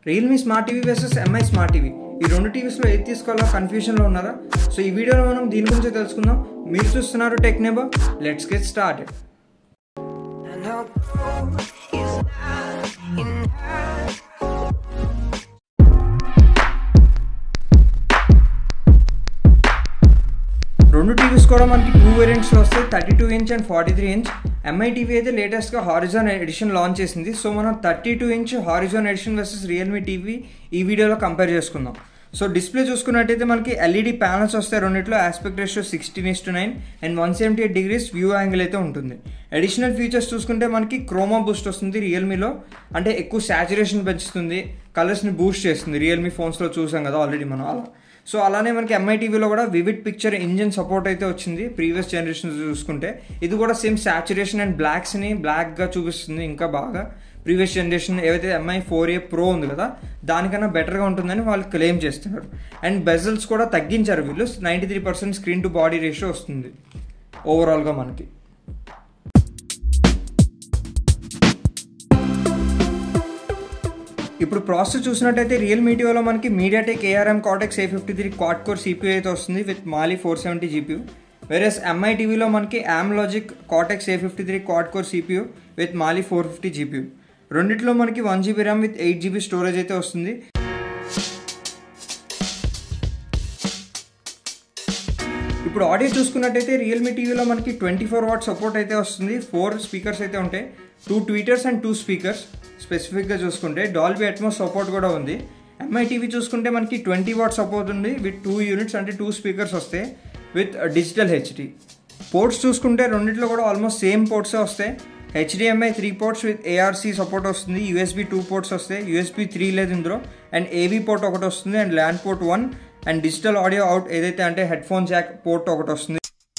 Realme smart TV versus Mi smart TV ఈ రెండు టీవీస్లో ఏది తీసుకోవాలో కన్ఫ్యూషన్లో ఉన్నారా సో ఈ వీడియోలో మనం దీని గురించి తెలుసుకుందాం మీరు చూస్తున్నారు tech neighbour let's get started And our goal is not enough. రెండు టీవీస్ కూడా మనకి టూ వేరియంట్స్ వస్తాయి thirty two inch and forty three inch Mi TV అయితే లేటెస్ట్గా హారిజాన్ ఎడిషన్ లాంచ్ చేసింది సో మనం thirty two inch horizon edition versus Realme TV ఈ వీడియోలో కంపేర్ చేసుకుందాం సో డిస్ప్లే చూసుకున్నట్టయితే మనకి ఎల్ఈడి ప్యానల్స్ వస్తాయి రెండిట్లో aspect ratio sixteen is to nine and one seventy eight degrees view angle అయితే ఉంటుంది అడిషనల్ ఫీచర్స్ చూసుకుంటే మనకి క్రోమా బూస్ట్ వస్తుంది రియల్మీలో అంటే ఎక్కువ సాచురేషన్ పెంచుతుంది కలర్స్ని బూస్ట్ చేస్తుంది రియల్మీ ఫోన్స్లో చూసాం కదా ఆల్రెడీ మనం అలా సో అలానే మనకి ఎంఐ టీవీలో కూడా వివిడ్ పిక్చర్ ఇంజిన్ సపోర్ట్ అయితే వచ్చింది ప్రీవియస్ జనరేషన్ చూసుకుంటే ఇది కూడా సేమ్ సాచురేషన్ అండ్ బ్లాక్స్ని బ్లాక్గా చూపిస్తుంది ఇంకా బాగా ప్రీవియస్ జనరేషన్ ఏవైతే ఎంఐ ఫోర్ ఏ ప్రో ఉంది కదా దానికన్నా బెటర్గా ఉంటుందని వాళ్ళు క్లెయిమ్ చేస్తున్నారు అండ్ బెజల్స్ కూడా తగ్గించారు వీళ్ళు ninety three percent screen to body ratio వస్తుంది ఓవరాల్గా మనకి ఇప్పుడు ప్రాసెస్ చూసినట్టయితే రియల్ మీడియాలో మనకి MediaTek ARM Cortex A fifty three quad core CPU అయితే వస్తుంది with Mali four seventy GPU whereas Mi టీవీలో మనకి Amlogic Cortex A fifty three quad core CPU with Mali four fifty GPU రెండిట్లో మనకి one GB RAM with eight GB storage అయితే వస్తుంది ఇప్పుడు audio చూసుకున్నట్టయితే రియల్మీ టీవీలో మనకి ట్వంటీ ఫోర్ వాట్ సపోర్ట్ అయితే వస్తుంది ఫోర్ స్పీకర్స్ అయితే ఉంటాయి two tweeters and two speakers స్పెసిఫిక్గా చూసుకుంటే డాల్బీ అట్మోస్ సపోర్ట్ కూడా ఉంది ఎంఐ టీవీ చూసుకుంటే మనకి ట్వంటీ వాట్ సపోర్ట్ ఉంది విత్ టూ యూనిట్స్ అంటే టూ స్పీకర్స్ వస్తాయి విత్ డిజిటల్ హెచ్డి పోర్ట్స్ చూసుకుంటే రెండిట్లో కూడా ఆల్మోస్ట్ సేమ్ పోర్ట్సే వస్తాయి HDMI three ports with ARC support వస్తుంది యూఎస్బీ టూ పోర్ట్స్ వస్తాయి యూఎస్బీ త్రీ లేదు ఇందులో అండ్ ఏవీ పోర్ట్ ఒకటి వస్తుంది and LAN port one and digital audio out ఏదైతే అంటే హెడ్ ఫోన్ జాక్ పోర్ట్ ఒకటి వస్తుంది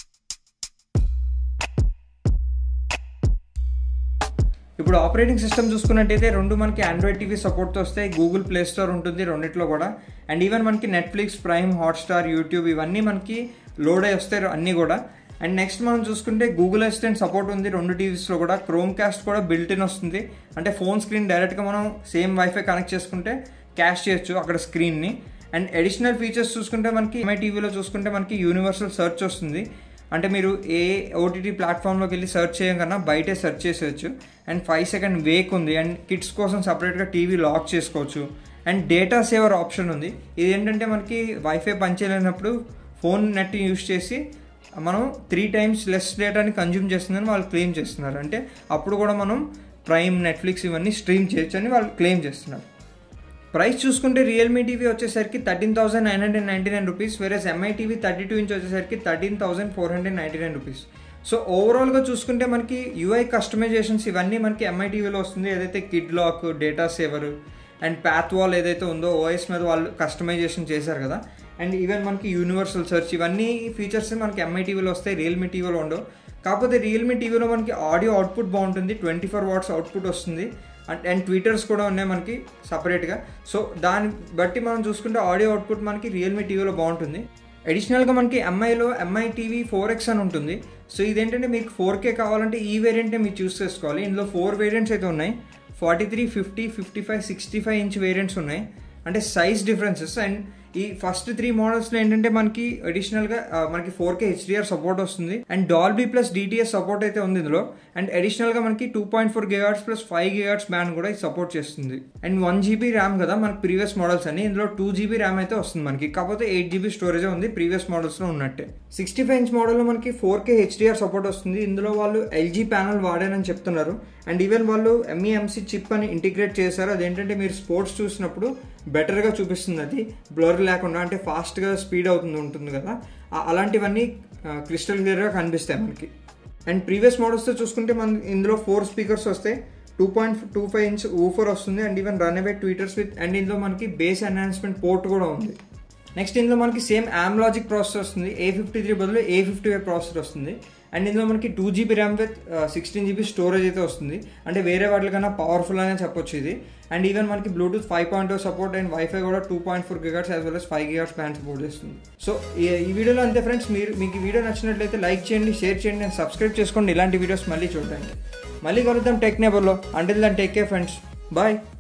ఇప్పుడు ఆపరేటింగ్ సిస్టమ్ చూసుకున్నట్టయితే రెండు మనకి ఆండ్రాయిడ్ టీవీ సపోర్ట్తో వస్తాయి గూగుల్ ప్లే స్టోర్ ఉంటుంది రెండిట్లో కూడా అండ్ ఈవెన్ మనకి నెట్ఫ్లిక్స్ ప్రైమ్ హాట్స్టార్ యూట్యూబ్ ఇవన్నీ మనకి లోడ్ అయి వస్తాయి అన్నీ కూడా అండ్ నెక్స్ట్ మనం చూసుకుంటే గూగుల్ అసిస్టెంట్ సపోర్ట్ ఉంది రెండు టీవీస్లో కూడా క్రోమ్ క్యాస్ట్ కూడా బిల్ట్ ఇన్ వస్తుంది అంటే ఫోన్ స్క్రీన్ డైరెక్ట్గా మనం సేమ్ వైఫై కనెక్ట్ చేసుకుంటే క్యాష్ చేయొచ్చు అక్కడ స్క్రీన్ని అండ్ అడిషనల్ ఫీచర్స్ చూసుకుంటే మనకి ఎంఐ టీవీలో చూసుకుంటే మనకి యూనివర్సల్ సెర్చ్ వస్తుంది అంటే మీరు ఏ ఓటీటీ ప్లాట్ఫామ్లోకి వెళ్ళి సెర్చ్ చేయకన్నా బయటే సెర్చ్ చేసేయచ్చు అండ్ ఫైవ్ సెకండ్ వేక్ ఉంది అండ్ కిడ్స్ కోసం సపరేట్గా టీవీ లాక్ చేసుకోవచ్చు అండ్ డేటా సేవర్ ఆప్షన్ ఉంది ఇది ఏంటంటే మనకి వైఫై పనిచేయలేనప్పుడు ఫోన్ నెట్ యూస్ చేసి మనం త్రీ టైమ్స్ లెస్ డేటాని కన్జ్యూమ్ చేస్తుందని వాళ్ళు క్లెయిమ్ చేస్తున్నారు అంటే అప్పుడు కూడా మనం ప్రైమ్ నెట్ఫ్లిక్స్ ఇవన్నీ స్ట్రీమ్ చేయొచ్చు అని వాళ్ళు క్లెయిమ్ చేస్తున్నారు ప్రైస్ చూసుకుంటే రియల్మీ టీవీ వచ్చేసరికి thirteen thousand nine hundred ninety nine rupees వేరే Mi TV thirty two inch వచ్చేసరికి thirteen thousand four hundred ninety nine rupees so ఓవరాల్గా చూసుకుంటే మనకి యూఐ కస్టమైజేషన్స్ ఇవన్నీ మనకి ఎంఐ టీవీలో వస్తుంది ఏదైతే kid lock data saver and patchwall ఏదైతే ఉందో ఓఎస్ మీద వాళ్ళు కస్టమైజేషన్ చేశారు కదా అండ్ ఈవెన్ మనకి యూనివర్సల్ సెర్చ్ ఇవన్నీ ఫీచర్స్ మనకి ఎంఐ టీవీలో వస్తాయి రియల్మీ టీవీలో ఉండవు కాకపోతే రియల్మీ టీవీలో మనకి ఆడియో అవుట్పుట్ బాగుంటుంది ట్వంటీ ఫోర్ వాట్స్ అవుట్పుట్ వస్తుంది అండ్ అండ్ ట్విట్టర్స్ కూడా ఉన్నాయి మనకి సపరేట్గా సో దాన్ని బట్టి మనం చూసుకుంటే ఆడియో అవుట్పుట్ మనకి రియల్మీ టీవీలో బాగుంటుంది అడిషనల్గా మనకి ఎంఐలో ఎంఐ టీవీ ఫోర్ ఎక్స్ అని ఉంటుంది సో ఇదేంటంటే మీకు ఫోర్ కే కావాలంటే ఈ వేరియంటే మీరు చూస్ చేసుకోవాలి ఇందులో ఫోర్ వేరియంట్స్ అయితే ఉన్నాయి forty three fifty fifty five sixty five inch variants ఉన్నాయి అంటే సైజ్ డిఫరెన్సెస్ అండ్ ఈ ఫస్ట్ త్రీ మోడల్స్లో ఏంటంటే మనకి అడిషనల్గా మనకి ఫోర్ కే హెచ్డిఆర్ సపోర్ట్ వస్తుంది and Dolby plus DTS support అయితే ఉంది ఇందులో అండ్ అడిషనల్గా మనకి two point four gigahertz plus five gigahertz band కూడా ఇది సపోర్ట్ చేస్తుంది అండ్ వన్ జీబీ ర్యామ్ కదా మనకి ప్రీవియస్ మోడల్స్ అని ఇందులో టూ జీబీ ర్యామ్ అయితే వస్తుంది మనకి కాకపోతే ఎయిట్ జీబీ స్టోరేజ్ ఉంది ప్రీవియస్ మోడల్స్లో ఉన్నట్టే సిక్స్టీ ఫైవ్ ఇంచ్ మోడల్లో మనకి ఫోర్ కే హెచ్డిఆర్ సపోర్ట్ వస్తుంది ఇందులో వాళ్ళు ఎల్జీ ప్యానల్ వాడారని చెప్తున్నారు అండ్ ఈవెన్ వాళ్ళు ఎంఈఎంసీ చిప్ అని ఇంటిగ్రేట్ చేశారు అదేంటంటే మీరు స్పోర్ట్స్ చూసినప్పుడు బెటర్గా చూపిస్తుంది అది బ్లర్ లేకుండా అంటే ఫాస్ట్గా స్పీడ్ అవుతుంది ఉంటుంది కదా అలాంటివన్నీ క్రిస్టల్ క్లియర్గా కనిపిస్తాయి మనకి అండ్ ప్రీవియస్ మోడల్స్తో చూసుకుంటే మన ఇందులో ఫోర్ స్పీకర్స్ వస్తాయి two point two five inch woofer వస్తుంది and even run away tweeters with and ఇందులో మనకి బేస్ ఎన్హాన్స్మెంట్ పోర్ట్ కూడా ఉంది నెక్స్ట్ ఇందులో మనకి సేమ్ యామ్ లాజిక్ ప్రాసెసర్ వస్తుంది ఏ ఫిఫ్టీ త్రీ బదులు ఏ ఫిఫ్టీ ఫైవ్ ప్రాసెసర్ వస్తుంది అండ్ ఇందులో మనకి two GB RAM with sixteen GB storage అయితే వస్తుంది అంటే వేరే వాటికన్నా పవర్ఫుల్ అనే చెప్పొచ్చు ఇది అండ్ ఈవెన్ మనకి Bluetooth five point support and wifi కూడా two point four gigahertz as well as five gigahertz band support చేస్తుంది సో ఈ వీడియోలో అంతే ఫ్రెండ్స్ మీరు మీకు ఈ వీడియో నచ్చినట్లయితే లైక్ చేయండి షేర్ చేయండి అండ్ సబ్స్క్రైబ్ చేసుకోండి ఇలాంటి వీడియోస్ మళ్ళీ చూడండి మళ్ళీ కలుద్దాం టెక్ నేబర్లో until then take care friends bye